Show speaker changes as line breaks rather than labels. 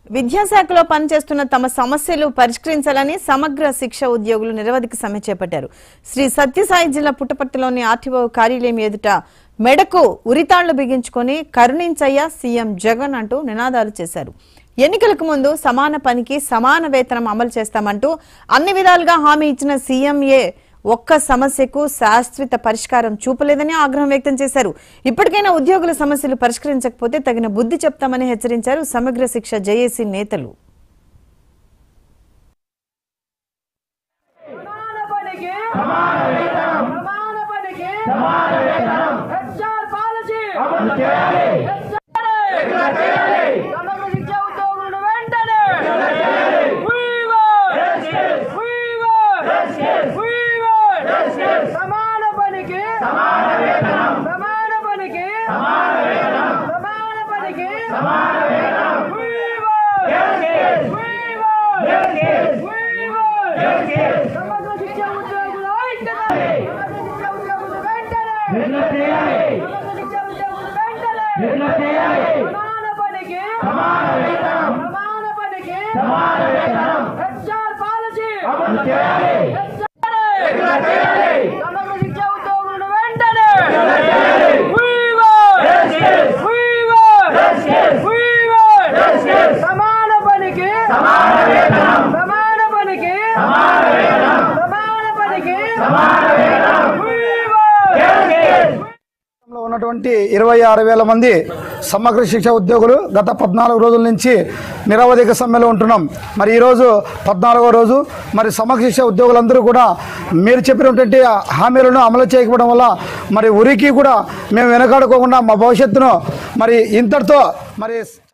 విద్యాశాఖలో పనిచేస్తున్న తమ సమస్యలు పరిష్కరించాలని సమగ్ర శిక్ష ఉద్యోగులు నిరవధిక సమ్మె చేపట్టారు శ్రీ సత్యసాయి జిల్లా పుట్టపర్తిలోని ఆర్టీఓ కార్యాలయం ఎదుట మెడకు ఉరితాళ్లు బిగించుకొని కరుణించయ్య సీఎం జగన్ అంటూ నినాదాలు చేశారు ఎన్నికలకు ముందు సమాన పనికి సమాన వేతనం అమలు చేస్తామంటూ అన్ని విధాలుగా హామీ ఇచ్చిన సీఎంఏ ఒక్క సమస్యకు శాశ్వత పరిష్కారం చూపలేదని ఆగ్రహం వ్యక్తం చేశారు ఇప్పటికైనా ఉద్యోగుల సమస్యలు పరిష్కరించకపోతే తగిన బుద్ధి చెప్తామని హెచ్చరించారు సమగ్ర శిక్ష జేఏసీ నేతలు
సమాన పనికి సమాన పనికి హెచ్ఆర్ పాలసీ హెచ్ఆర్ సమగ్ర శిక్ష ఉద్యోగులను వెంటనే వీవర్! వీవర్! వీవర్! సమాన పనికి సమాన పనికి సమాన పనికి వీవర్! వీవర్! వీవర్! సమగ్ర శిక్ష ఉద్యోగులు వెంటనే! సమగ్ర శిక్ష ఉద్యోగులు వెంటనే! సమగ్ర శిక్ష ఉద్యోగులు వెంటనే! సమాన పనికి సమాన పనికి హెచ్ఆర్ పాలసీ హెచ్ఆర్ సమగ్ర శిక్ష ఉద్యోగులను వెంటనే వీవర్! వీవర్! వీవర్! సమాన పనికి సమాన పనికి సమాన పనికి వీవర్!
లో ఉన్నటువంటి ఇరవై ఆరు వేల మంది సమగ్ర శిక్ష ఉద్యోగులు గత పద్నాలుగు రోజుల నుంచి నిరవధిక సమ్మెలో ఉంటున్నాం మరి ఈరోజు పద్నాలుగో రోజు మరి సమగ్ర శిక్ష ఉద్యోగులందరూ కూడా మీరు చెప్పినటువంటి హామీలను అమలు చేయకపోవడం వల్ల మరి ఉరికి కూడా మేము వెనకాడుకోకుండా మా భవిష్యత్తును మరి ఇంతటితో మరి